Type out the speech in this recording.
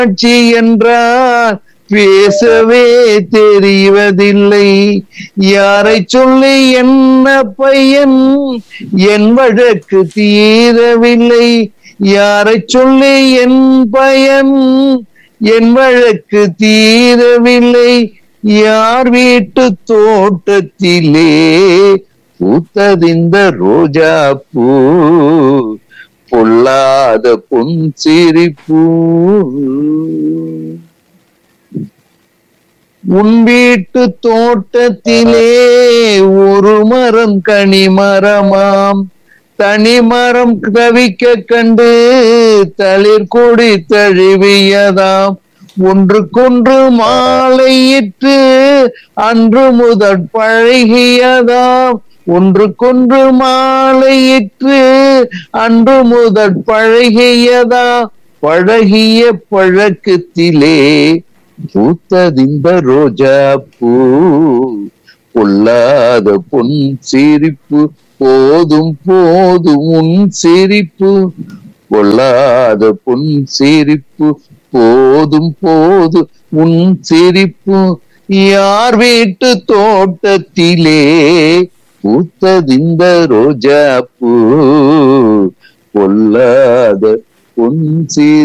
காட்சி என்றார் பேசவே தெரிவதில்லை யாரை சொல்லி என்ன பையன் என் வழக்கு தீரவில்லை யாரை சொல்லி என் பயன் என் வழக்கு தீரவில்லை யார் வீட்டு தோட்டத்திலே பூத்ததிந்த ரோஜா பூ பொல்லாத பொன் சிரிப்பூ உன் வீட்டு தோட்டத்திலே ஒரு மரம் கனிமரமாம் தனிமரம் தவிக்க கண்டு தளிர் கொடி தழுவியதாம் ஒன்றுக்கொன்று மாலையிட்டு அன்று முதற் பழகியதாம் ஒன்றுக்கொன்று மாலையிட்டு அன்று முதற் பழகியதா பழகிய பழக்கத்திலே பூத்ததிந்த ரோஜா பூ பொல்லாத பொன் சிரிப்பு போதும் போதும் உன் சிரிப்பு பொல்லாத பொன் சிரிப்பு போதும் போதும் உன் சிரிப்பு யார் வீட்டு தோட்டத்திலே பூத்ததிந்த ரோஜா பூ பொல்லாத பொன் சிரி